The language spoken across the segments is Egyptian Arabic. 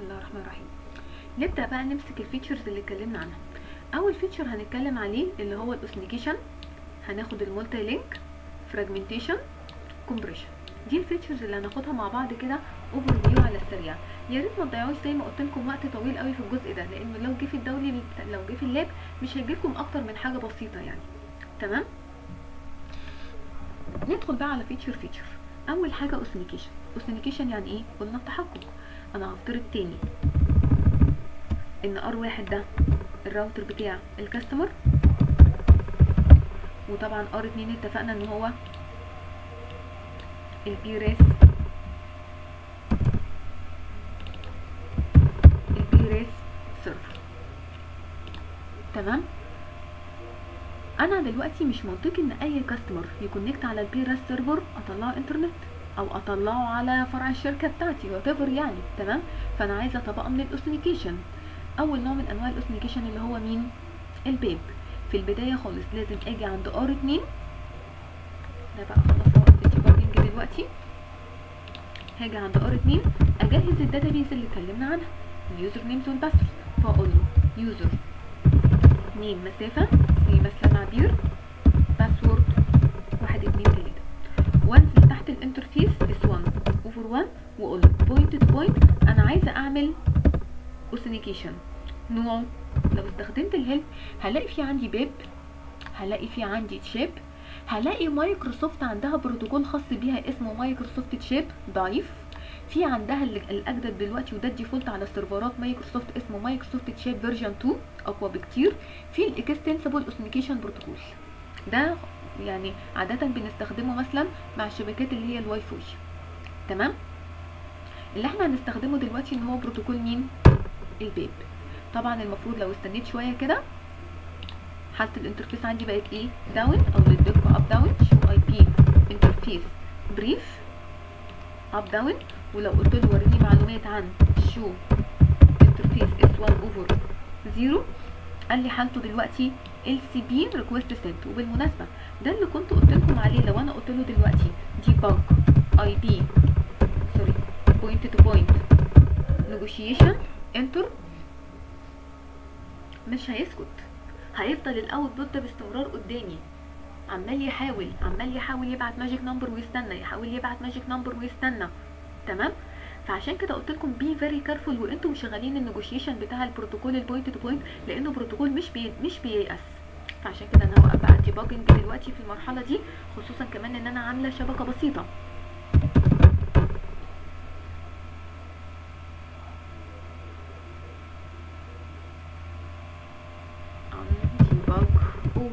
الله الرحمن الرحيم نبدا بقى نمسك الفيتشرز اللي اتكلمنا عنها اول فيتشر هنتكلم عليه اللي هو الاوثنيكيشن هناخد المولتي لينك فراجمنتيشن كومبريشن دي الفيتشرز اللي هناخدها مع بعض كده اوفر فيو على السريع يا ريت ما تضيعوش زي ما قلت لكم وقت طويل قوي في الجزء ده لانه لو جه في الدولي لو جه في اللاب مش هيجي لكم اكتر من حاجه بسيطه يعني تمام ندخل بقى على فيتشر فيتشر اول حاجه اوثنيكيشن اوثنيكيشن يعني ايه قلنا التحقق انا هفترض تاني ان ار واحد ده الراوتر بتاع الكاستمر وطبعا ار اتنين اتفقنا ان هو البيريس البيريس سيرفر تمام انا دلوقتي مش منطقي ان اي كاستمر يكونكت على البيريس سيرفر اطلعه انترنت او اطلعه على فرع الشركه بتاعتي وات يعني تمام فانا عايزه طبقه من الاوثنيكيشن اول نوع من انواع الاوثنيكيشن اللي هو مين البيب في البدايه خالص لازم اجي عند ار 2 ده بقى خلاص وقت الديباجنج دلوقتي هاجي عند ار 2 اجهز الداتابيز اللي اتكلمنا عنها اليوزر نيمز والباسورد فاقول له يوزر نيم مسافه زي مثلا عبير باسورد واحد اتنين تلاته وانزل تحت الانترفيس اس 1 اوفر 1 واقول له بوينت تو بوينت انا عايزه اعمل اوثنيكيشن نوعه لو استخدمت الهيلب هلاقي في عندي بيب هلاقي في عندي تشيب هلاقي مايكروسوفت عندها بروتوكول خاص بيها اسمه مايكروسوفت تشيب ضعيف في عندها الاجدد دلوقتي وده الديفولت على سيرفرات مايكروسوفت اسمه مايكروسوفت تشيب فيرجن 2 اقوى بكتير في الاكستنسبل اوثنيكيشن بروتوكول ده يعني عادة بنستخدمه مثلا مع الشبكات اللي هي الواي فاي تمام اللي احنا هنستخدمه دلوقتي ان هو بروتوكول مين البيب طبعا المفروض لو استنيت شويه كده حاله الانترفيس عندي بقت ايه داون او للدقه اب داون شو اي بي انترفيس بريف اب داون ولو قلت له وريني معلومات عن شو انترفيس اس 1 اوفر 0 قال لي حالته دلوقتي ال سي بي ريكويست سنت وبالمناسبه ده اللي كنت قلت لكم عليه لو انا قلت له دلوقتي ديباج اي بي سوري بوينت تو بوينت نيجوشيشن انتر مش هيسكت هيفضل الاوتبوت ده باستمرار قدامي عمال يحاول عمال يحاول يبعت ماجيك نمبر ويستنى يحاول يبعت ماجيك نمبر ويستنى تمام فعشان كده قلت لكم بي فيري كارفول وانتم مشغلين النيجوشيشن بتاع البروتوكول البوينت تو بوينت لانه بروتوكول مش بي مش بييأس فعشان كده انا هوقف بقى ديباجنج دلوقتي في المرحله دي خصوصا كمان ان انا عامله شبكه بسيطه ديباج قول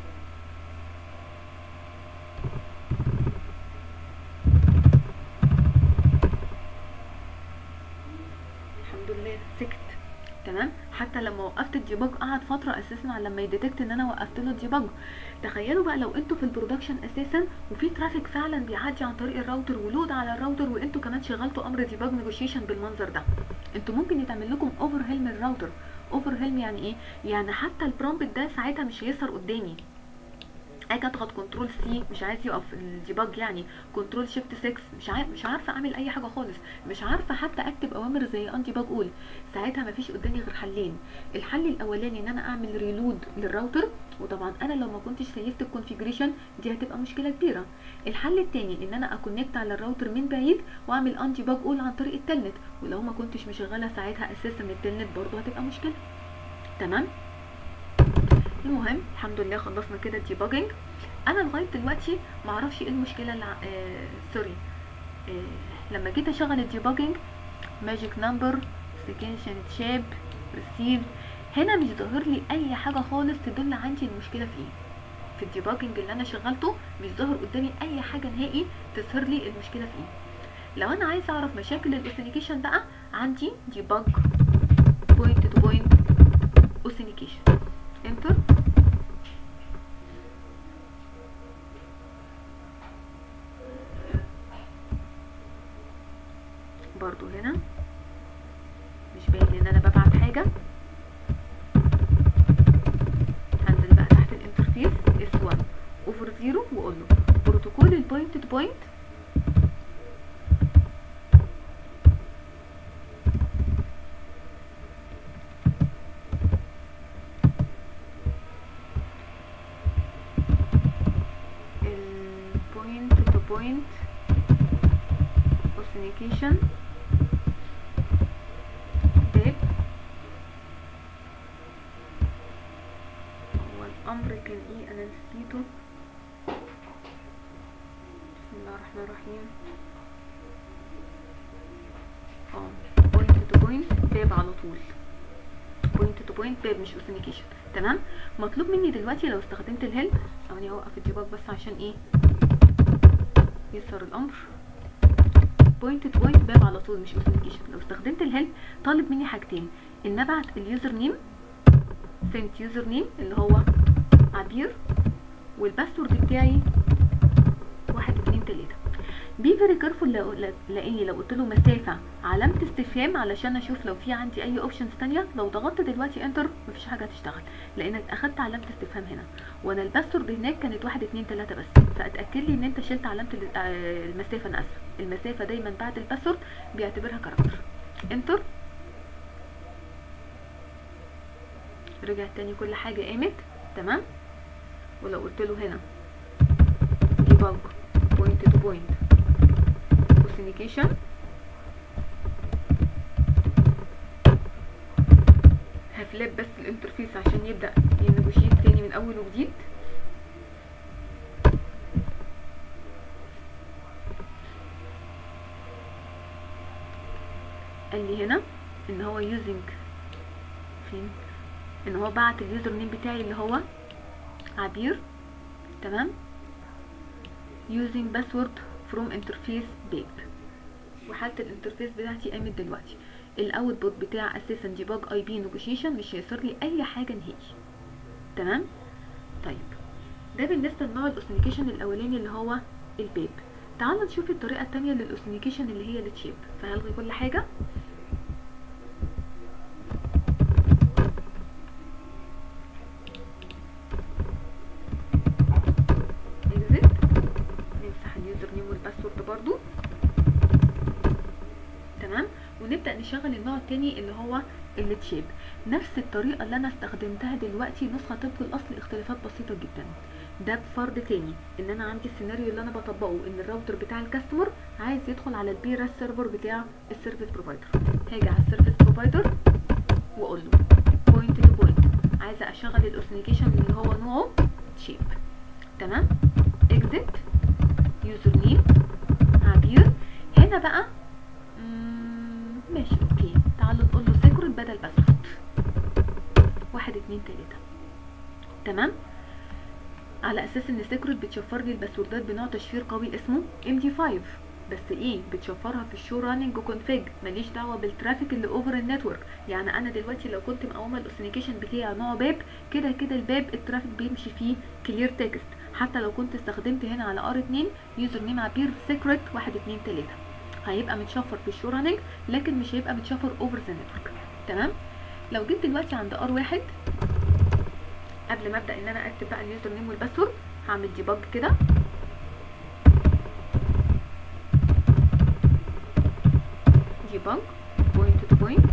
الحمد لله سكت تمام حتى لما وقفت الديباج قعد فتره اساسا على لما يديتكت ان انا وقفت له الديباج تخيلوا بقى لو انتوا في البرودكشن اساسا وفي ترافيك فعلا بيعدي عن طريق الراوتر ولود على الراوتر وانتوا كمان شغلتوا امر ديباج نيجوشيشن بالمنظر ده انتوا ممكن يتعمل لكم اوفر هيل من الراوتر اوفر هيل يعني ايه يعني حتى البرومبت ده ساعتها مش هيظهر قدامي اجي اضغط كنترول سي مش عايز يقف الديباج يعني كنترول شيفت 6 مش عارف مش عارفه اعمل اي حاجه خالص مش عارفه حتى اكتب اوامر زي ان ديباج اول ساعتها مفيش قدامي غير حلين الحل الاولاني ان انا اعمل ريلود للراوتر وطبعا انا لو ما كنتش سيفت الكونفيجريشن دي هتبقى مشكله كبيره الحل التاني ان انا اكونكت على الراوتر من بعيد واعمل ان ديباج اول عن طريق التلنت ولو ما كنتش مشغله ساعتها اساسا التلنت برضو هتبقى مشكله تمام المهم الحمد لله خلصنا كده الديباجنج انا لغايه دلوقتي ما اعرفش ايه المشكله اللي آه سوري آه لما جيت اشغل الديباجنج ماجيك نمبر سكنشن تشاب ريسيف هنا مش ظاهر لي اي حاجه خالص تدل عندي المشكله في ايه في الديباجنج اللي انا شغلته مش ظاهر قدامي اي حاجه نهائي تظهر لي المشكله في ايه لو انا عايزه اعرف مشاكل الاوثنيكيشن بقى عندي ديباج بوينت تو بوينت اوثنيكيشن انتر برضو هنا مش باين ان انا ببعت حاجة هنزل بقى تحت الانترفيس اس 1 اوفر 0 واقول له بروتوكول البوينت تو بوينت بوينت authentication باب هو الامر كان ايه انا نسيته بسم الله الرحمن الرحيم اه بوينت تو بوينت باب على طول بوينت تو بوينت باب مش اوثنيكيشن تمام مطلوب مني دلوقتي لو استخدمت الهيلب ثواني اوقف الديباج بس عشان ايه يسر الامر بوينت تو بوينت باب على طول مش اوثنيكيشن لو استخدمت الهيلب طالب مني حاجتين ان ابعت اليوزر نيم سنت يوزر نيم اللي هو عبير والباسورد بتاعي واحد اتنين تلاته بي فيري كارفول لاني لو قلت له مسافه علامه استفهام علشان اشوف لو في عندي اي اوبشنز تانية لو ضغطت دلوقتي انتر مفيش حاجه هتشتغل لانك اخدت علامه استفهام هنا وانا الباسورد هناك كانت واحد اتنين تلاته بس فاتاكد لي ان انت شلت علامه ال- آه، المسافه انا اسفه المسافه دايما بعد الباسورد بيعتبرها كاركتر انتر رجع تاني كل حاجه قامت تمام ولو قلت له هنا debug point to point authentication هفلاب بس الانترفيس عشان يبدأ ينجوشيت تاني من اول وجديد قال لي هنا ان هو using فين ان هو بعت اليوزر نيم بتاعي اللي هو عبير تمام using password from interface babe وحالة الانترفيس بتاعتي قامت دلوقتي الاوتبوت بتاع اساسا debug اي بي نيجوشيشن مش هيصير لي اي حاجه نهائي تمام طيب ده بالنسبه لنوع الاوثنيكيشن الاولاني اللي هو الباب تعالوا نشوف الطريقه التانية للاوثنيكيشن اللي هي التشيب فهلغي كل حاجه exit نمسح اليوزر نيم والباسورد برضو تمام ونبدا نشغل النوع التاني اللي هو التشيب نفس الطريقه اللي انا استخدمتها دلوقتي نسخه طبق الاصل اختلافات بسيطه جدا ده بفرض تاني ان انا عندي السيناريو اللي انا بطبقه ان الراوتر بتاع الكاستمر عايز يدخل على البيرا سيرفر بتاع السيرفيس بروفايدر هاجي على السيرفيس بروفايدر واقول له بوينت تو بوينت عايزه اشغل الاوثنيكيشن اللي هو نوعه تشيب تمام اكزيت يوزر نيم عبير هنا بقى مم، ماشي اوكي تعالوا نقول له سيكرت بدل باسورد واحد اتنين تلاته تمام على اساس ان سيكرت بتشفر لي الباسوردات بنوع تشفير قوي اسمه ام دي 5 بس ايه بتشفرها في الشو راننج وكونفيج ماليش دعوه بالترافيك اللي اوفر النتورك يعني انا دلوقتي لو كنت مقومه الاوثنيكيشن بتاعي نوع باب كده كده الباب الترافيك بيمشي فيه كلير تكست حتى لو كنت استخدمت هنا على ار 2 يوزر نيم عبير سيكرت 1 2 3 هيبقى متشفر في الشو راننج لكن مش هيبقى متشفر اوفر ذا نتورك تمام لو جيت دلوقتي عند ار 1 قبل ما ابدا ان انا اكتب بقى اليوزر نيم والباسورد هعمل ديباج كده ديباج بوينت تو بوينت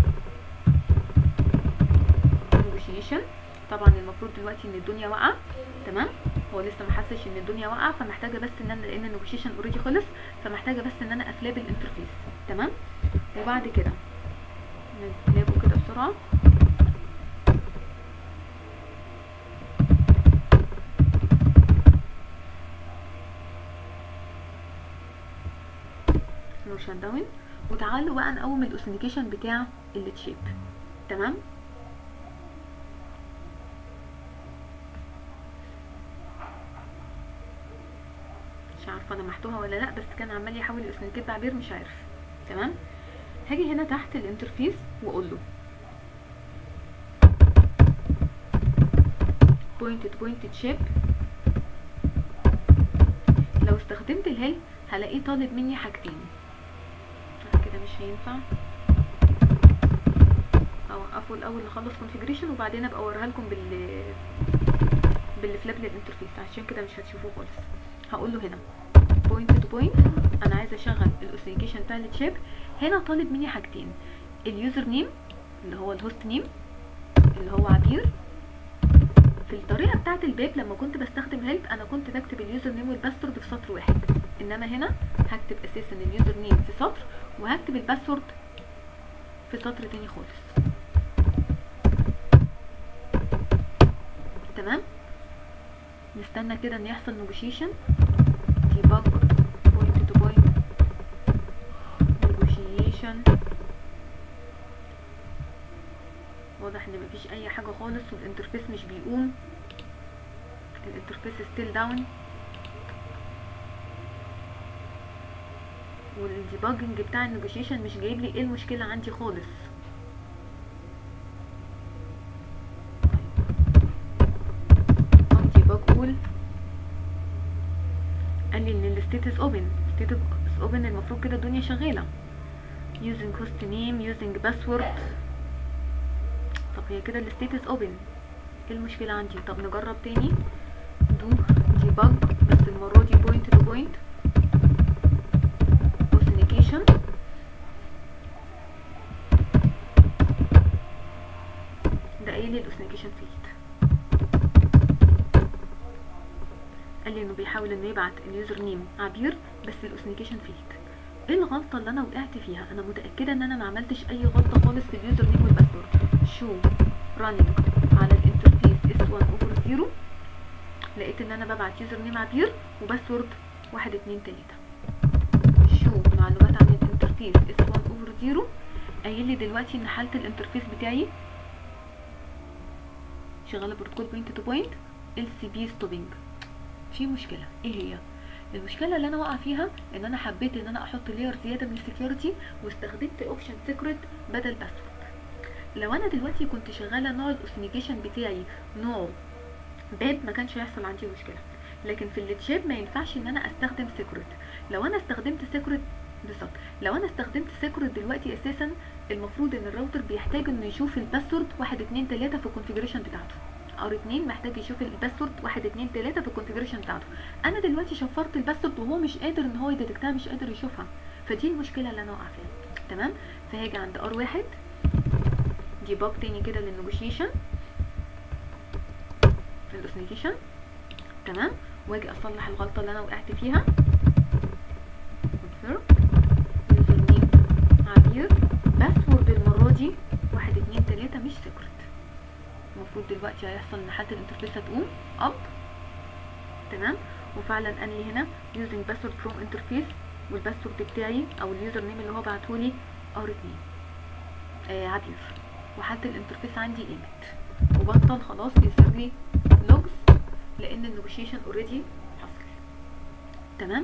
نيجوشيشن طبعا المفروض دلوقتي ان الدنيا واقعه تمام هو لسه ما حسش ان الدنيا واقعه فمحتاجه بس ان انا لان النيجوشيشن اوريدي خلص فمحتاجه بس ان انا افلاب الانترفيس تمام وبعد كده نفلابه كده بسرعه نو شات داون وتعالوا بقى نقوم الاوثنيكيشن بتاع التشيب تمام مش عارفه انا محتوها ولا لا بس كان عمال يحاول يوثنيكيت بعبير مش عارف تمام هاجي هنا تحت الانترفيس واقول له بوينت تو بوينت تشيب لو استخدمت الهيل هلاقيه طالب مني حاجتين أنا كده مش هينفع اوقفه الاول اخلص كونفيجريشن وبعدين ابقى اوريها لكم بال بالفلاب للانترفيس عشان كده مش هتشوفوه خالص هقول له هنا بوينت تو بوينت انا عايزه اشغل الاوثنيكيشن بتاع التشيب هنا طالب مني حاجتين اليوزر نيم اللي هو الهوست نيم اللي هو عبير في الطريقه بتاعه الباب لما كنت بستخدم هيلب انا كنت بكتب اليوزر نيم والباسورد في سطر واحد انما هنا هكتب اساسا اليوزر نيم في سطر وهكتب الباسورد في سطر تاني خالص تمام نستنى كده ان يحصل نيجوشيشن debug point to point negotiation واضح ان مفيش اي حاجة خالص والانترفيس مش بيقوم الانترفيس ستيل داون والديباجنج بتاع النيجوشيشن مش جايب لي ايه المشكلة عندي خالص ديباج اول قال لي ان الستيتس اوبن ستيتس اوبن المفروض كده الدنيا شغالة using host name using password طب هي كده الستيتس اوبن ايه المشكلة عندي طب نجرب تاني do debug بس المرة دي point to point authentication ده قايل لي الاوثنيكيشن فيلد قال لي انه بيحاول انه يبعت اليوزر نيم عبير بس الاوثنيكيشن فيلد ايه الغلطة اللي انا وقعت فيها انا متأكدة ان انا ما عملتش اي غلطة خالص في اليوزر نيم والباسورد شو رانينج على الانترفيس اس 1 اوفر 0 لقيت ان انا ببعت يوزر نيم عبير وباسورد واحد اتنين تلاتة شو معلومات عن الانترفيس اس 1 اوفر 0 قايل لي دلوقتي ان حالة الانترفيس بتاعي شغالة بروتوكول بوينت تو بوينت ال سي بي ستوبنج في مشكلة ايه هي المشكلة اللي انا واقعة فيها ان انا حبيت ان انا احط لير زيادة من السكيورتي واستخدمت اوبشن سيكريت بدل باسورد لو انا دلوقتي كنت شغالة نوع الاوثنيكيشن بتاعي نوع باد ما كانش هيحصل عندي مشكلة لكن في التشاب ما ينفعش ان انا استخدم سيكريت لو انا استخدمت سيكريت بالظبط لو انا استخدمت سيكريت دلوقتي اساسا المفروض ان الراوتر بيحتاج انه يشوف الباسورد واحد اتنين تلاتة في الكونفيجريشن بتاعته ار اتنين محتاج يشوف الباسورد واحد اتنين تلاتة في الكونفيجريشن بتاعته انا دلوقتي شفرت الباسورد وهو مش قادر ان هو يديتكتها مش قادر يشوفها فدي المشكله اللي انا واقعه فيها تمام فهاجي عند ار واحد ديباج تاني كده للنيجوشيشن في الاوثنيكيشن تمام واجي اصلح الغلطه اللي انا وقعت فيها يوزر نيم عبير باسورد المره دي واحد اتنين تلاته مش سيكريت المفروض دلوقتي هيحصل ان حاله الانترفيس هتقوم اب تمام وفعلا قال لي هنا using password from interface والباسورد بتاعي او اليوزر نيم اللي هو بعتهولي ار 2 آه عبير وحاله الانترفيس عندي قامت وبطل خلاص يظهر لي لوجز لان النيجوشيشن اوريدي حصل تمام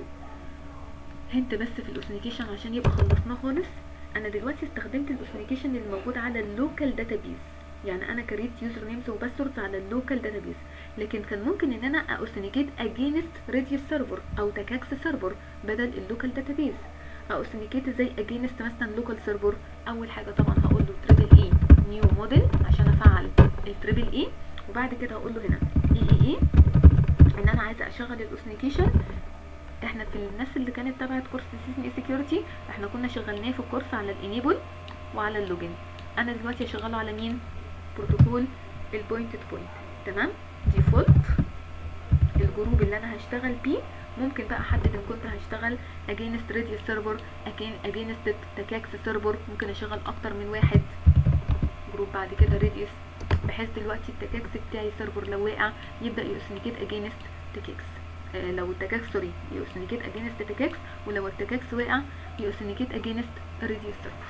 هنت بس في الاوثنيكيشن عشان يبقى خلصناه خالص انا دلوقتي استخدمت الاوثنيكيشن اللي موجود على اللوكال داتابيز يعني انا كريت يوزر نيمز وباسوردز على اللوكال داتابيز لكن كان ممكن ان انا اوثنيكيت اجينست راديوس سيرفر او تاكاكس سيرفر بدل اللوكال داتابيز اوثنيكيت ازاي اجينست مثلا لوكال سيرفر اول حاجه طبعا هقول له تريبل اي نيو موديل عشان افعل التريبل اي وبعد كده هقول له هنا اي اي اي ان انا عايزه اشغل الاوثنيكيشن احنا في الناس اللي كانت تبعت كورس سيسمي سكيورتي احنا كنا شغلناه في الكورس على الانيبل وعلى اللوجن انا دلوقتي هشغله على مين بروتوكول البوينت تو بوينت تمام ديفولت الجروب اللي انا هشتغل بيه ممكن بقى احدد ان كنت هشتغل اجينست راديوس سيرفر اجينست تاكاكس سيرفر ممكن اشغل اكتر من واحد جروب بعد كده راديوس بحيث دلوقتي التاكاكس بتاعي سيرفر لو واقع يبدا يوثنيكيت اجينست تاكاكس آه لو التاكاكس سوري يوثنيكيت اجينست تاكاكس ولو التاكاكس واقع يوثنيكيت اجينست راديوس سيرفر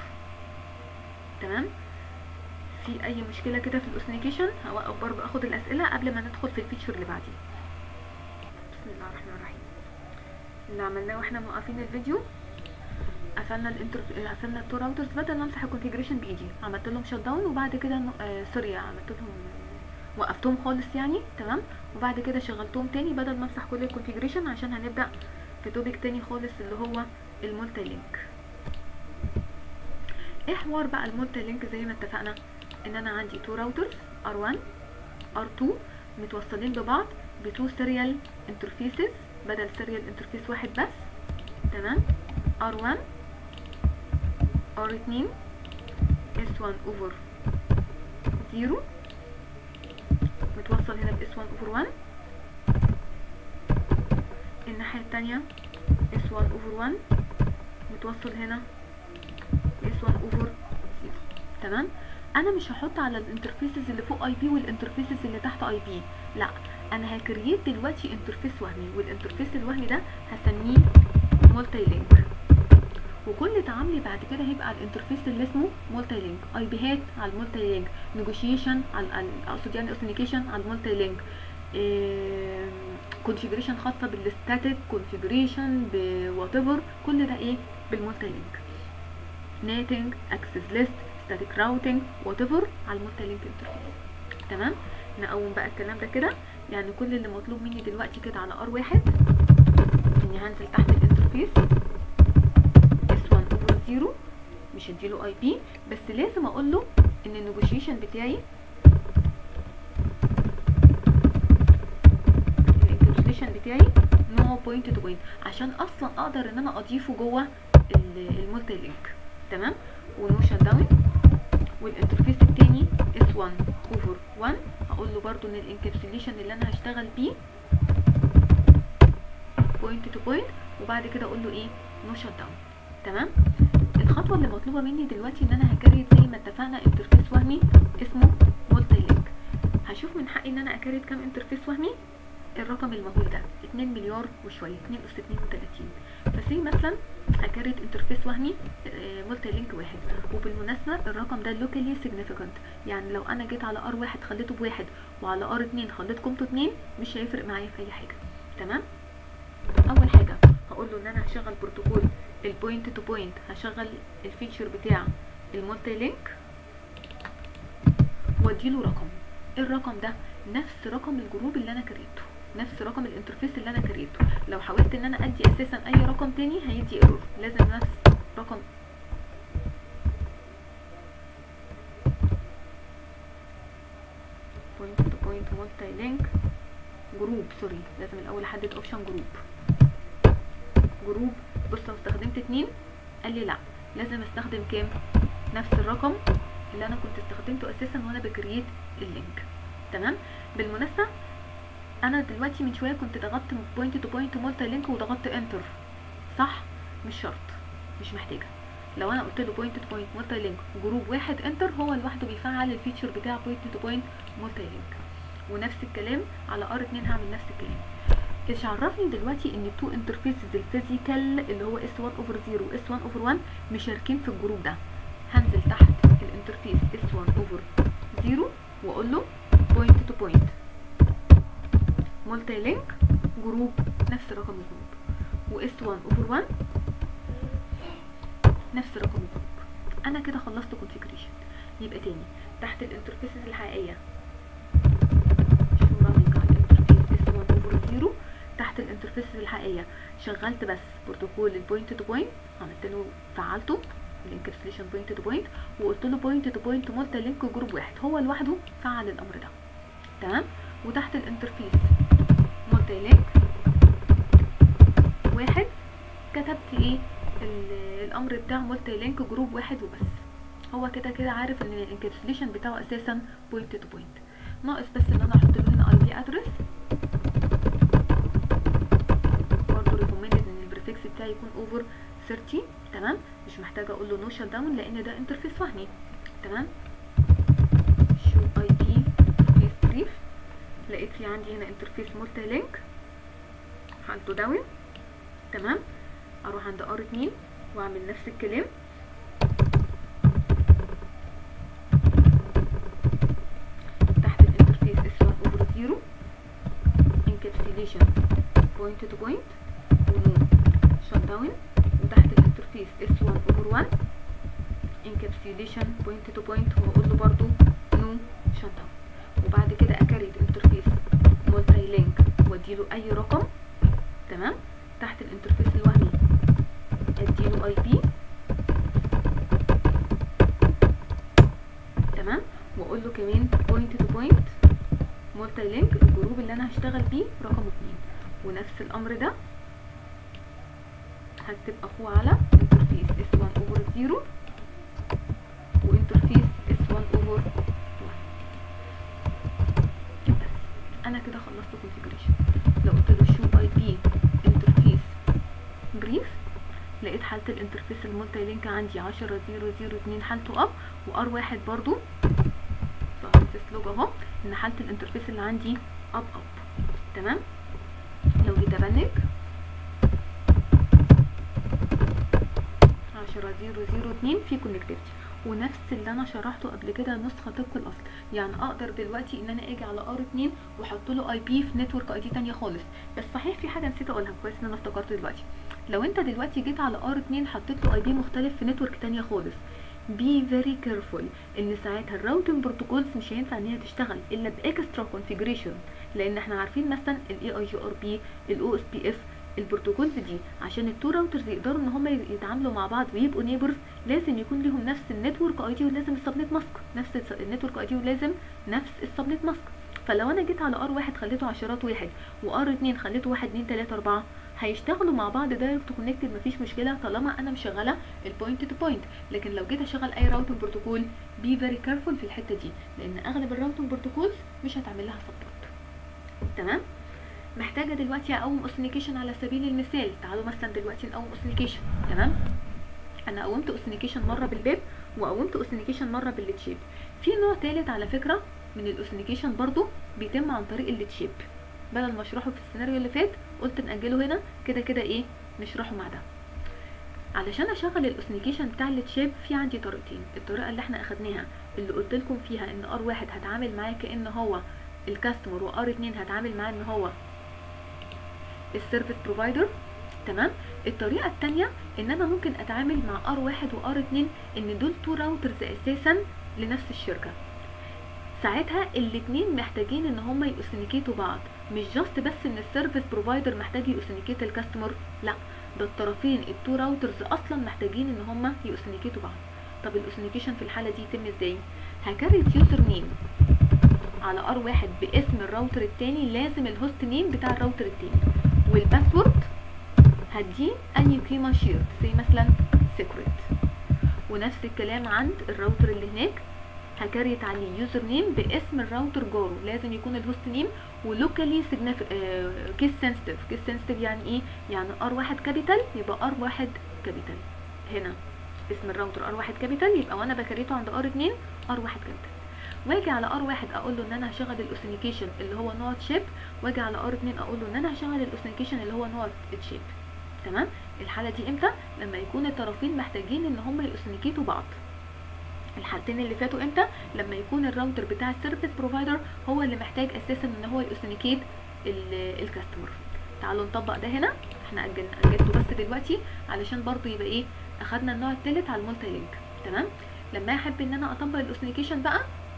تمام في اي مشكله كده في الاوثنيكيشن هوقف برضه اخد الاسئله قبل ما ندخل في الفيتشر اللي بعديه بسم الله الرحمن الرحيم اللي عملناه واحنا موقفين الفيديو قفلنا الانتر قفلنا التو راوترز بدل ما امسح الكونفيجريشن بايدي عملت لهم شت داون وبعد كده آه سوري عملت لهم وقفتهم خالص يعني تمام وبعد كده شغلتهم تاني بدل ما امسح كل الكونفيجريشن عشان هنبدا في توبيك تاني خالص اللي هو المولتي لينك ايه حوار بقى المولتي لينك زي ما اتفقنا ان انا عندي تو راوترز R1 R2 متوصلين ببعض بتو سيريال انترفيسز بدل سيريال انترفيس واحد بس تمام R1 R2 S1 over 0 متوصل هنا ب S1 over 1 الناحية التانية اس 1 اوفر 1 متوصل هنا اس 1 اوفر 0 تمام انا مش هحط على الانترفيسز اللي فوق اي بي والانترفيسز اللي تحت اي بي لا انا هكريت دلوقتي انترفيس وهمي والانترفيس الوهمي ده هسميه مولتي لينك وكل تعاملي بعد كده هيبقى على الانترفيس اللي اسمه مولتي لينك اي بيهات على المولتي لينك نيجوشيشن على على- اقصد يعني اوثنيكيشن على المولتي لينك كونفيجريشن خاصه بالستاتيك كونفيجريشن بوات ايفر كل ده ايه بالمولتي لينك ناتنج اكسس ليست ستاتيك راوتنج وات ايفر على المولتي لينك انترفيس تمام نقوم بقى الكلام ده كده يعني كل اللي مطلوب مني دلوقتي كده على ار واحد اني هنزل تحت الانترفيس اس 1 اوفر 0 مش هديله اي بي بس لازم اقول له ان النيجوشيشن بتاعي الانكابسوليشن بتاعي نوع بوينت تو بوينت عشان اصلا اقدر ان انا اضيفه جوه المولتي لينك تمام ونو شت داون والانترفيس التاني اس 1 اوفر 1 هقول له برضو ان الانكابسوليشن اللي انا هشتغل بيه بوينت تو بوينت وبعد كده اقول له ايه نو شت داون تمام الخطوه اللي مطلوبه مني دلوقتي ان انا هكريت زي ما اتفقنا انترفيس وهمي اسمه مولتي لينك هشوف من حقي ان انا اكريت كام انترفيس وهمي الرقم المهول ده 2 مليار وشويه 2 اس 32 فسي مثلا اكريت انترفيس وهمي مولتي لينك واحد وبالمناسبه الرقم ده لوكالي سيجنيفيكانت يعني لو انا جيت على ار واحد خليته بواحد وعلى ار اتنين خليت قيمته اتنين مش هيفرق معايا في اي حاجه تمام اول حاجه هقول له ان انا هشغل بروتوكول البوينت تو بوينت هشغل الفيتشر بتاع المولتي لينك واديله رقم الرقم ده نفس رقم الجروب اللي انا كريته نفس رقم الانترفيس اللي انا كريته لو حاولت ان انا ادي اساسا اي رقم تاني هيدي ايرور لازم نفس رقم بوينت تو بوينت مولتي لينك جروب سوري لازم الاول احدد اوبشن جروب جروب بص لو استخدمت اتنين قال لي لا لازم استخدم كام نفس الرقم اللي انا كنت استخدمته اساسا وانا بكريت اللينك تمام بالمناسبه انا دلوقتي من شويه كنت ضغطت بوينت تو بوينت مولتي لينك وضغطت انتر صح مش شرط مش محتاجه لو انا قلت له بوينت تو بوينت مولتي لينك جروب واحد انتر هو لوحده بيفعل الفيتشر بتاع بوينت تو بوينت مولتي لينك ونفس الكلام على ار 2 هعمل نفس الكلام ايش عرفني دلوقتي ان التو انترفيسز الفيزيكال اللي هو اس 1 اوفر 0 واس 1 اوفر 1 مشاركين في الجروب ده هنزل تحت الانترفيس اس 1 اوفر 0 واقول له بوينت تو بوينت مولتي لينك جروب نفس رقم الجروب واس 1 اوفر 1 نفس رقم الجروب انا كده خلصت كونفيجريشن يبقى تاني تحت الانترفيسز الحقيقيه شو رانينج على الانترفيس اس 1 اوفر 0 تحت الانترفيسز الحقيقيه شغلت بس بروتوكول البوينت تو بوينت عملت له فعلته الانكابسوليشن بوينت تو بوينت وقلت له بوينت تو بوينت مولتي لينك جروب واحد هو لوحده فعل الامر ده تمام وتحت الانترفيس مولتي لينك واحد كتبت ايه ال- الامر بتاع مولتي لينك جروب واحد وبس هو كده كده عارف ان الانكابسوليشن بتاعه اساسا بوينت تو بوينت ناقص بس ان انا احط له هنا اي بي ادرس برضه ريكومندد ان البريفكس بتاعي يكون اوفر 30 تمام مش محتاجه اقول له نو شت داون لان ده انترفيس وهمي تمام شو اي بي بليز بريف لقيت في عندي هنا انترفيس مولتي لينك حالته داون تمام اروح عند ار 2 واعمل نفس الكلام تحت الانترفيس اس 1 اوفر 0 انكابسيليشن بوينت تو بوينت ونو شت داون وتحت الانترفيس اس 1 اوفر 1 انكابسيليشن بوينت تو بوينت وهقول له برضو نو شت داون وبعد كده اكريت انترفيس مولتي لينك واديله اي رقم تمام تحت الانترفيس الوهمي اديله اي بي تمام واقول له كمان بوينت تو بوينت مولتي لينك الجروب اللي انا هشتغل بيه رقم اتنين ونفس الامر ده هكتب اخوه على انترفيس اس 1 اوفر 0 وانترفيس اس 1 اوفر 1 بس انا كده خلصت كونفيجريشن لو قلت له شو اي بي انترفيس بريف الانترفيس المولتي لينك عندي 10002 حالته اب وار واحد برضو ظهر لوج اهو ان حاله الانترفيس اللي عندي اب اب تمام لو جيت ابنك 10002 في كونكتيفيتي ونفس اللي انا شرحته قبل كده نسخه طبق الاصل يعني اقدر دلوقتي ان انا اجي على ار 2 واحط له اي بي في نتورك اي دي تانية خالص بس صحيح في حاجه نسيت اقولها كويس ان انا افتكرت دلوقتي لو انت دلوقتي جيت على ار 2 حطيت له اي بي مختلف في نتورك تانية خالص بي فيري كيرفول ان ساعتها الراوتنج بروتوكولز مش هينفع ان هي تشتغل الا باكسترا كونفيجريشن لان احنا عارفين مثلا الاي اي جي ار بي الاو اس بي اف البروتوكولز دي عشان التو راوترز يقدروا ان هم يتعاملوا مع بعض ويبقوا نيبرز لازم يكون ليهم نفس النتورك اي دي ولازم السبنت ماسك نفس النتورك اي دي ولازم نفس السبنت ماسك فلو انا جيت على ار واحد خليته عشرات واحد وار اتنين خليته واحد اتنين تلاته اربعه هيشتغلوا مع بعض دايركت كونكتد مفيش مشكله طالما انا مشغله البوينت تو بوينت لكن لو جيت اشغل اي راوتنج بروتوكول بي فيري كارفول في الحته دي لان اغلب الراوتنج بروتوكولز مش هتعمل لها سبورت تمام محتاجه دلوقتي اقوم اوثنيكيشن على سبيل المثال تعالوا مثلا دلوقتي نقوم اوثنيكيشن تمام انا قومت اوثنيكيشن مره بالبيب وقومت اوثنيكيشن مره بالليتشيب في نوع تالت على فكره من الاوثنيكيشن برضو بيتم عن طريق الليتشيب بدل ما اشرحه في السيناريو اللي فات قلت نأجله هنا كده كده ايه نشرحه مع ده علشان اشغل الاوثنيكيشن بتاع التشيب في عندي طريقتين الطريقه اللي احنا اخدناها اللي قلت لكم فيها ان ار واحد هتعامل معاه كان هو الكاستمر وار اتنين هتعامل معاه ان هو السيرفيس بروفايدر تمام الطريقه الثانيه ان انا ممكن اتعامل مع ار واحد وار اتنين ان دول تو راوترز اساسا لنفس الشركه ساعتها الاتنين محتاجين ان هما يوثنيكيتوا بعض مش جاست بس ان السيرفيس بروفايدر محتاج يوثنيكيت الكاستمر لا ده الطرفين التو راوترز اصلا محتاجين ان هما يوثنيكيتوا بعض طب الاوثنيكيشن في الحاله دي يتم ازاي هكريت يوزر نيم على ار واحد باسم الراوتر التاني لازم الهوست نيم بتاع الراوتر التاني والباسورد هديه اي قيمه شيرد زي مثلا سيكريت ونفس الكلام عند الراوتر اللي هناك هكريت عليه يوزر نيم باسم الراوتر جاره لازم يكون الهوست نيم ولوكالي كيس سنسيتيف كيس سنسيتيف يعني ايه يعني ار واحد كابيتال يبقى ار واحد كابيتال هنا اسم الراوتر ار واحد كابيتال يبقى وانا بكريته عند ار اتنين ار واحد كابيتال واجي على ار واحد اقول له ان انا هشغل الاوثنيكيشن اللي هو نوع تشيب واجي على ار اتنين اقول له ان انا هشغل الاوثنيكيشن اللي هو نوع تشيب تمام الحاله دي امتى لما يكون الطرفين محتاجين ان هم يوثنيكيتوا بعض الحالتين اللي فاتوا امتى لما يكون الراوتر بتاع السيرفيس بروفايدر هو اللي محتاج اساسا ان هو يوثنيكيت الكاستمر تعالوا نطبق ده هنا احنا اجلنا اجلته بس دلوقتي علشان برضو يبقى ايه اخدنا النوع التالت على المولتي لينك تمام لما احب ان انا اطبق الاوثنيكيشن بقى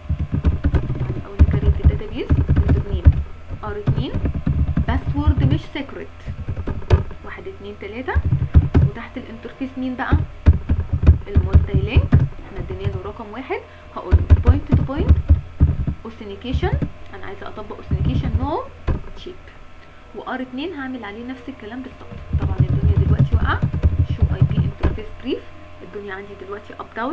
او نكريت الداتابيز يوزر نيم ار 2 باسورد مش سيكريت واحد اتنين تلاتة وتحت الانترفيس مين بقى المولتي لينك احنا ادينا له رقم واحد هقول له بوينت تو بوينت اوثنيكيشن انا عايزه اطبق اوثنيكيشن نو تشيب وار 2 هعمل عليه نفس الكلام بالظبط طبعا الدنيا دلوقتي واقعه شو اي بي انترفيس بريف الدنيا عندي دلوقتي اب داون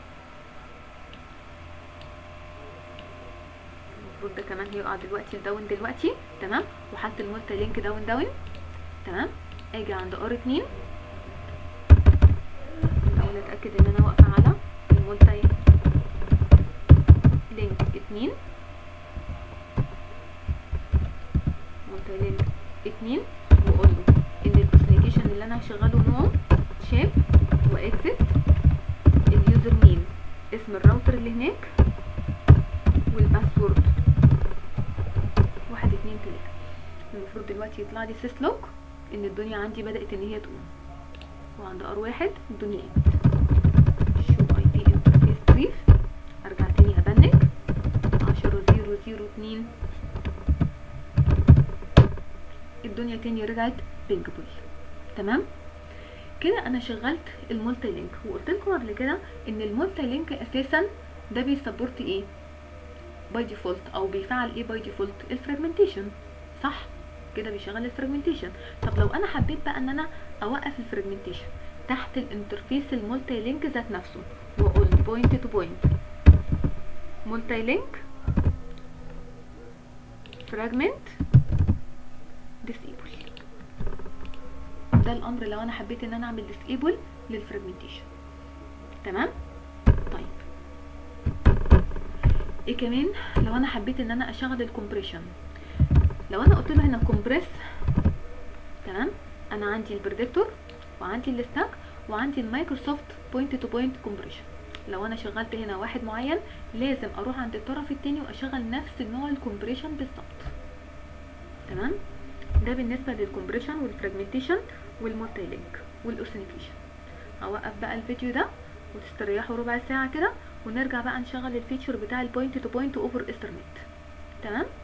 المفروض ده كمان هيقع دلوقتي داون دلوقتي تمام وحط المولتي لينك داون داون تمام اجي عند ار 2 احاول اتاكد ان انا واقفه على المولتي لينك 2 مولتي لينك 2 واقول له ان الاوثنيكيشن اللي انا هشغله نوع شيب واكزت اليوزر نيم اسم الراوتر اللي هناك والباسورد واحد اتنين تلاته المفروض دلوقتي يطلع لي سيس لوك ان الدنيا عندي بدات ان هي تقوم وعند ار واحد الدنيا قامت شو اي بي انترفيس بريف ارجع تاني ابنك عشرة زيرو زيرو اتنين الدنيا تاني رجعت بينجبل تمام كده انا شغلت المولتي لينك وقلت لكم قبل كده ان المولتي لينك اساسا ده بيسبورت ايه باي ديفولت او بيفعل ايه باي ديفولت الفراجمنتيشن صح كده بيشغل الفراجمنتيشن طب لو انا حبيت بقى ان انا اوقف الفراجمنتيشن تحت الانترفيس المولتي لينك ذات نفسه واقول بوينت تو بوينت مولتي لينك فراجمنت ديسيبل ده الامر لو انا حبيت ان انا اعمل ديسيبل للفراجمنتيشن تمام طيب ايه كمان لو انا حبيت ان انا اشغل الكومبريشن لو انا قلت له هنا كومبريس تمام انا عندي البريدكتور وعندي الستاك وعندي المايكروسوفت بوينت تو بوينت كومبريشن لو انا شغلت هنا واحد معين لازم اروح عند الطرف التاني واشغل نفس نوع الكومبريشن بالظبط تمام ده بالنسبه للكومبريشن والفراجمنتيشن والمالتي لينك والاوثنتيكيشن هوقف بقى الفيديو ده وتستريحوا ربع ساعه كده ونرجع بقى نشغل الفيتشر بتاع البوينت تو بوينت اوفر ايثرنت تمام